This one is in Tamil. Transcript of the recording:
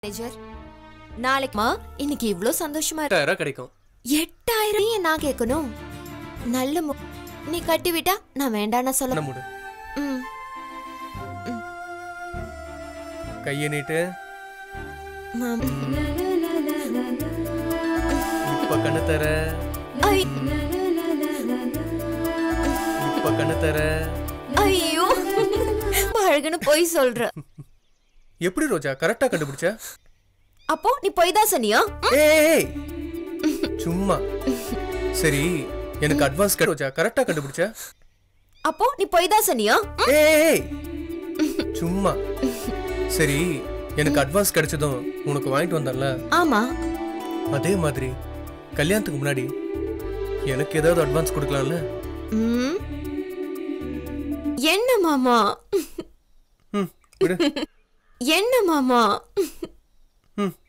மேனேஜர் நாளைக்குமா இன்னைக்கு இவ்ளோ சந்தோஷமா இருக்கு எட்டாயிரம் கிடைக்கும் எட்டாயிரம் ஏன் நான் கேட்கணும் நல்ல மு- நீ கட்டி விட்டா நான் வேண்டாம்னு சொல்ல என்ன மூடு ம். கையை நீட்டு மாம். இப்ப கண்ணு தர ஐ, இப்ப கண்ணு தர ஐயோ பழகுன்னு போய் சொல்ற எப்படி ரோஜா கரெக்டா கண்டுபிடிச்ச அப்போ நீ போய் தான் சொன்னியா ஏய், ஏய் சும்மா சரி எனக்கு அட்வான்ஸ் ரோஜா கரெக்டா கண்டுபிடிச்ச அப்போ நீ போய் தான் சொன்னியா ஏய், ஏய் சும்மா சரி எனக்கு அட்வான்ஸ் கிடைச்சதும் உனக்கு வாங்கிட்டு வந்தேன்ல ஆமா அதே மாதிரி கல்யாணத்துக்கு முன்னாடி எனக்கு ஏதாவது அட்வான்ஸ் கொடுக்கலாம்ல ம். என்ன மாமா ம் விடு என்ன மாமா ம்